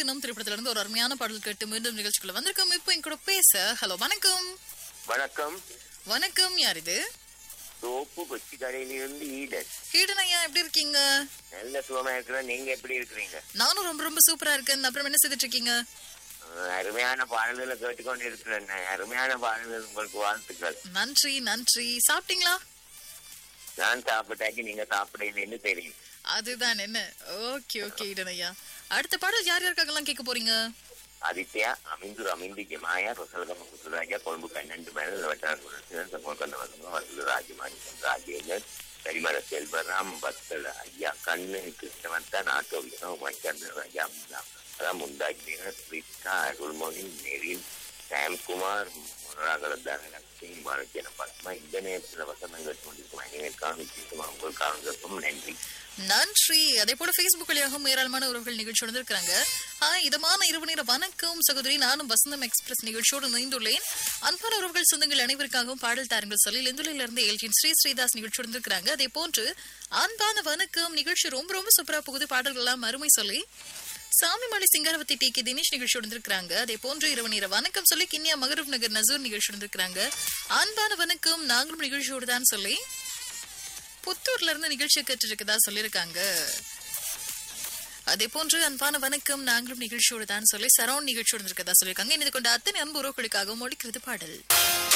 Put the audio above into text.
தினம் திரைப்படத்துல இருந்து ஒரு அருமையான பாடல் கேட்டு மீண்டும் நிகழ்ச்சிக்குள்ள வந்திருக்கோம் இப்போ என் கூட பேச ஹலோ வணக்கம் வணக்கம் வணக்கம் யார் இது சோப்பு கொச்சி கடையிலிருந்து ஈடன் கீடன் ஐயா எப்படி இருக்கீங்க நல்ல சுகமா இருக்கிறேன் நீங்க எப்படி இருக்கிறீங்க நானும் ரொம்ப ரொம்ப சூப்பரா இருக்கேன் அப்புறம் என்ன செய்துட்டு இருக்கீங்க அஹ் அருமையான பாடல்களை கேட்டுக்கொண்டு இருக்கிறேன் அருமையான பாடல்கள் உங்களுக்கு வாழ்த்துக்கள் நன்றி நன்றி சாப்பிட்டீங்களா நான் சாப்பிட்டாக்கி நீங்க சாப்பிடலன்னு தெரியும் அதுதான் என்ன ஓகே ஓகே ஈடன் ஐயா அடுத்த பாடல் யார் யாருக்காகலாம் கேட்க போறீங்க ஆதித்யா அமிந்து அமிந்து ஜமாயா ரொசலகம குசுராஜா கொழும்பு பன்னெண்டு மேல வட்டார சமூகந்த வசனம் வசூல் ராஜமாணி ராஜேந்திரன் கரிமர செல்வராம் பக்தல் ஐயா கண்ணு கிருஷ்ணவந்தா நாட்டோ விஷ்ணு மைச்சந்திரன் ஐயா அதான் முந்தாஜி ஸ்ரீகா அருள்மொழி நெரில் சாம்குமார் முனராகல தனலட்சுமி பாரதியன பத்மா இந்த நேரத்தில் வசனம் கேட்டு கொண்டிருக்கும் அனைவருக்கான நிச்சயமா உங்களுக்கான நன்றி நன்றி அதே போல Facebook வழியாகவும் ஏராளமான உறவுகள் நிகழ்ச்சி வந்திருக்கிறாங்க ஹாய் இதமான இரவு நேர வணக்கம் சகோதரி நானும் வசந்தம் எக்ஸ்பிரஸ் நிகழ்ச்சியோடு இணைந்துள்ளேன் அன்பான உறவுகள் சொந்தங்கள் அனைவருக்காகவும் பாடல் தாருங்கள் சொல்லி லெந்துலையில இருந்து எல்டின் ஸ்ரீ ஸ்ரீதாஸ் நிகழ்ச்சி வந்திருக்கிறாங்க அதே போன்று அன்பான வணக்கம் நிகழ்ச்சி ரொம்ப ரொம்ப சூப்பரா போகுது பாடல்கள் எல்லாம் அருமை சொல்லி சாமிமலை சிங்காரவத்தி டி கே தினேஷ் நிகழ்ச்சி வந்திருக்கிறாங்க அதே போன்று இரவு நேர வணக்கம் சொல்லி கிண்ணியா மகரூப் நகர் நசூர் நிகழ்ச்சி வந்திருக்கிறாங்க அன்பான வணக்கம் நாங்களும் நிகழ்ச்சியோடு தான் சொல்லி புத்தூர்ல இருந்து நிகழ்ச்சி கேட்டு இருக்கதா சொல்லியிருக்காங்க அதே போன்று அன்பான வணக்கம் நாங்களும் நிகழ்ச்சியோடு தான் சொல்லி சரௌண்ட் நிகழ்ச்சியோடு இருக்கதா சொல்லியிருக்காங்க இணைந்து கொண்ட அத்தனை அன்பு உறவுகளுக்காக ஒழிக்கிறது பாடல்